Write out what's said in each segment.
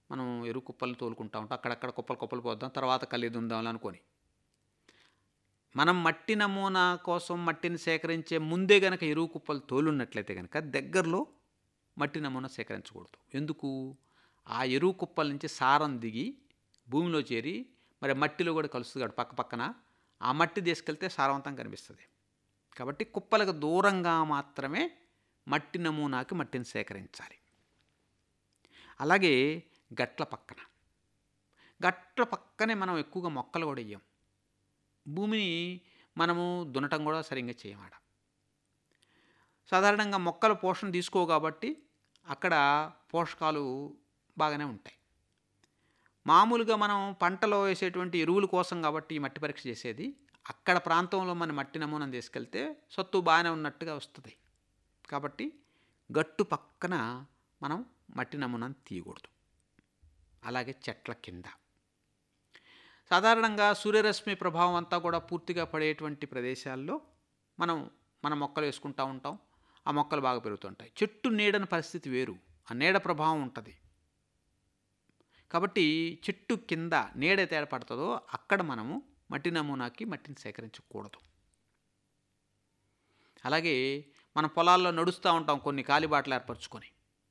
మనం ఎరువు కుప్పలు తోలుకుంటా ఉంటాం అక్కడక్కడ కుప్పలు కుప్పలు పోద్దాం తర్వాత కలిదుందాం అనుకొని మనం మట్టి నమూనా కోసం మట్టిని సేకరించే ముందే గనక ఎరువు కుప్పలు తోలున్నట్లయితే కనుక దగ్గరలో మట్టి నమూనా సేకరించకూడదు ఎందుకు ఆ ఎరువు కుప్పల నుంచి సారం దిగి భూమిలో చేరి మరి మట్టిలో కూడా కలుస్తుంది కాబట్టి పక్క పక్కన ఆ మట్టి తీసుకెళ్తే సారవంతం కనిపిస్తుంది కాబట్టి కుప్పలకు దూరంగా మాత్రమే మట్టి నమూనాకి మట్టిని సేకరించాలి అలాగే గట్ల పక్కన గట్ల పక్కనే మనం ఎక్కువగా మొక్కలు కూడా వేయం భూమిని మనము దున్నటం కూడా సరిగ్గా చేయమాట సాధారణంగా మొక్కలు పోషణ తీసుకోవు కాబట్టి అక్కడ పోషకాలు బాగానే ఉంటాయి మామూలుగా మనం పంటలో వేసేటువంటి ఎరువుల కోసం కాబట్టి ఈ మట్టి పరీక్ష చేసేది అక్కడ ప్రాంతంలో మన మట్టి నమూనాను తీసుకెళ్తే సత్తు బాగానే ఉన్నట్టుగా వస్తుంది కాబట్టి గట్టు పక్కన మనం మట్టి నమూనాను తీయకూడదు అలాగే చెట్ల కింద సాధారణంగా సూర్యరశ్మి ప్రభావం అంతా కూడా పూర్తిగా పడేటువంటి ప్రదేశాల్లో మనం మన మొక్కలు వేసుకుంటూ ఉంటాం ఆ మొక్కలు బాగా పెరుగుతుంటాయి చెట్టు నీడని పరిస్థితి వేరు ఆ నీడ ప్రభావం ఉంటుంది కాబట్టి చెట్టు కింద నీడ తేడా పడుతుందో అక్కడ మనము మట్టి నమూనాకి మట్టిని సేకరించకూడదు అలాగే మన పొలాల్లో నడుస్తూ ఉంటాం కొన్ని కాలిబాటలు ఏర్పరచుకొని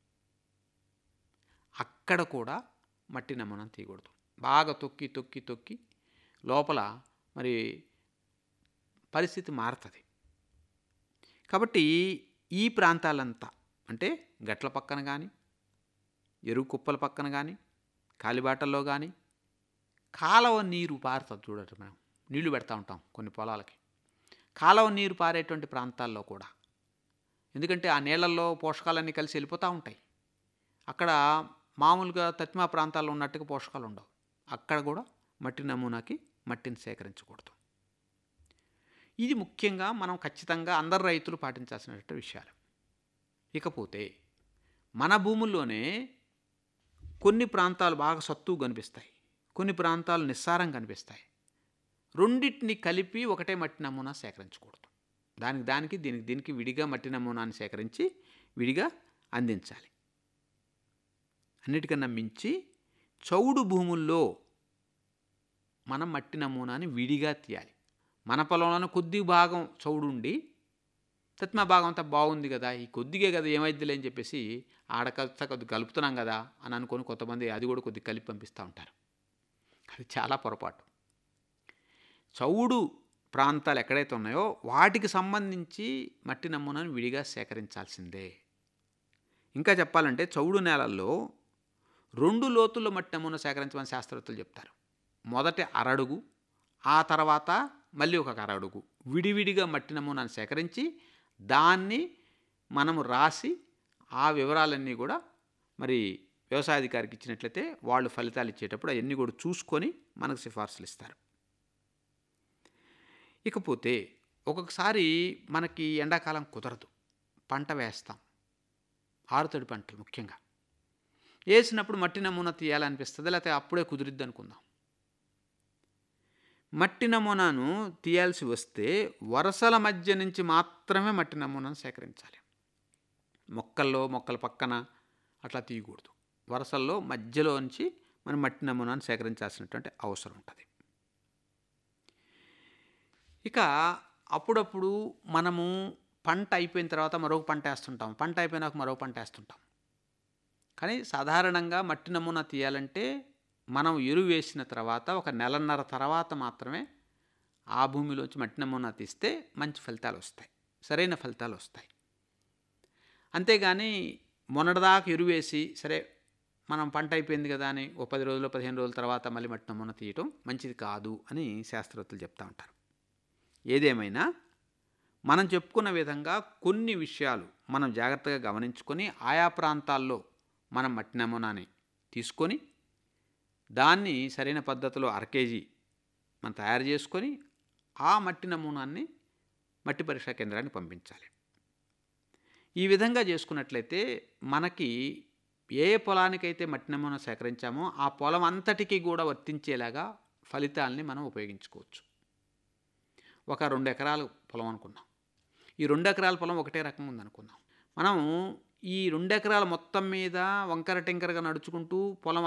అక్కడ కూడా మట్టి నమూనాను తీయకూడదు బాగా తొక్కి తొక్కి తొక్కి లోపల మరి పరిస్థితి మారుతుంది కాబట్టి ఈ ప్రాంతాలంతా అంటే గట్ల పక్కన కానీ ఎరువు కుప్పల పక్కన కానీ కాలిబాటల్లో కానీ కాలువ నీరు పారుతుంది చూడండి మనం నీళ్లు పెడతా ఉంటాం కొన్ని పొలాలకి కాలువ నీరు పారేటువంటి ప్రాంతాల్లో కూడా ఎందుకంటే ఆ నీళ్ళల్లో పోషకాలన్నీ కలిసి వెళ్ళిపోతూ ఉంటాయి అక్కడ మామూలుగా తత్మా ప్రాంతాల్లో ఉన్నట్టుగా పోషకాలు ఉండవు అక్కడ కూడా మట్టి నమూనాకి మట్టిని సేకరించకూడదు ఇది ముఖ్యంగా మనం ఖచ్చితంగా అందరు రైతులు పాటించాల్సినటువంటి విషయాలు ఇకపోతే మన భూముల్లోనే కొన్ని ప్రాంతాలు బాగా సత్తువు కనిపిస్తాయి కొన్ని ప్రాంతాలు నిస్సారం కనిపిస్తాయి రెండింటిని కలిపి ఒకటే మట్టి నమూనా సేకరించకూడదు దానికి దానికి దీనికి దీనికి విడిగా మట్టి నమూనాన్ని సేకరించి విడిగా అందించాలి అన్నిటికన్నా మించి చౌడు భూముల్లో మనం మట్టి నమూనాని విడిగా తీయాలి మన పొలంలోనే కొద్ది భాగం చౌడు ఉండి తత్మ భాగం అంతా బాగుంది కదా ఈ కొద్దిగే కదా ఏమైద్దిలే అని చెప్పేసి ఆడకల్తా కొద్ది కలుపుతున్నాం కదా అని అనుకొని కొంతమంది అది కూడా కొద్ది కలిపి పంపిస్తూ ఉంటారు అది చాలా పొరపాటు చౌడు ప్రాంతాలు ఎక్కడైతే ఉన్నాయో వాటికి సంబంధించి మట్టి నమూనాను విడిగా సేకరించాల్సిందే ఇంకా చెప్పాలంటే చౌడు నేలల్లో రెండు లోతుల్లో మట్టి నమూనా సేకరించమని శాస్త్రవేత్తలు చెప్తారు మొదట అరడుగు ఆ తర్వాత మళ్ళీ ఒక అరడుగు విడివిడిగా మట్టి నమూనాను సేకరించి దాన్ని మనము రాసి ఆ వివరాలన్నీ కూడా మరి వ్యవసాయాధికారికి ఇచ్చినట్లయితే వాళ్ళు ఫలితాలు ఇచ్చేటప్పుడు అవన్నీ కూడా చూసుకొని మనకు సిఫార్సులు ఇస్తారు ఇకపోతే ఒక్కొక్కసారి మనకి ఎండాకాలం కుదరదు పంట వేస్తాం ఆరుతడి పంటలు ముఖ్యంగా వేసినప్పుడు మట్టి నమూనా తీయాలనిపిస్తుంది లేకపోతే అప్పుడే కుదిరిద్ది అనుకుందాం మట్టి నమూనాను తీయాల్సి వస్తే వరుసల మధ్య నుంచి మాత్రమే మట్టి నమూనాను సేకరించాలి మొక్కల్లో మొక్కల పక్కన అట్లా తీయకూడదు వరుసల్లో మధ్యలో నుంచి మనం మట్టి నమూనాను సేకరించాల్సినటువంటి అవసరం ఉంటుంది ఇక అప్పుడప్పుడు మనము పంట అయిపోయిన తర్వాత మరొక పంట వేస్తుంటాం పంట అయిపోయినాక మరో పంట వేస్తుంటాం కానీ సాధారణంగా మట్టి నమూనా తీయాలంటే మనం ఎరువు వేసిన తర్వాత ఒక నెలన్నర తర్వాత మాత్రమే ఆ భూమిలోంచి మట్టి నమూనా తీస్తే మంచి ఫలితాలు వస్తాయి సరైన ఫలితాలు వస్తాయి అంతేగాని మొన్నటిదాకా ఎరువు వేసి సరే మనం పంట అయిపోయింది కదా అని ఓ పది రోజులు పదిహేను రోజుల తర్వాత మళ్ళీ మట్టి నమూనా తీయటం మంచిది కాదు అని శాస్త్రవేత్తలు చెప్తూ ఉంటారు ఏదేమైనా మనం చెప్పుకున్న విధంగా కొన్ని విషయాలు మనం జాగ్రత్తగా గమనించుకొని ఆయా ప్రాంతాల్లో మనం మట్టి నమూనాని తీసుకొని దాన్ని సరైన పద్ధతిలో అర కేజీ మనం తయారు చేసుకొని ఆ మట్టి నమూనాన్ని మట్టి పరీక్షా కేంద్రానికి పంపించాలి ఈ విధంగా చేసుకున్నట్లయితే మనకి ఏ పొలానికైతే మట్టి నమూనా సేకరించామో ఆ పొలం అంతటికీ కూడా వర్తించేలాగా ఫలితాలని మనం ఉపయోగించుకోవచ్చు ఒక రెండు ఎకరాలు పొలం అనుకున్నాం ఈ రెండు ఎకరాల పొలం ఒకటే రకం ఉందనుకుందాం మనం ఈ రెండు ఎకరాల మొత్తం మీద వంకర టెంకరగా నడుచుకుంటూ పొలం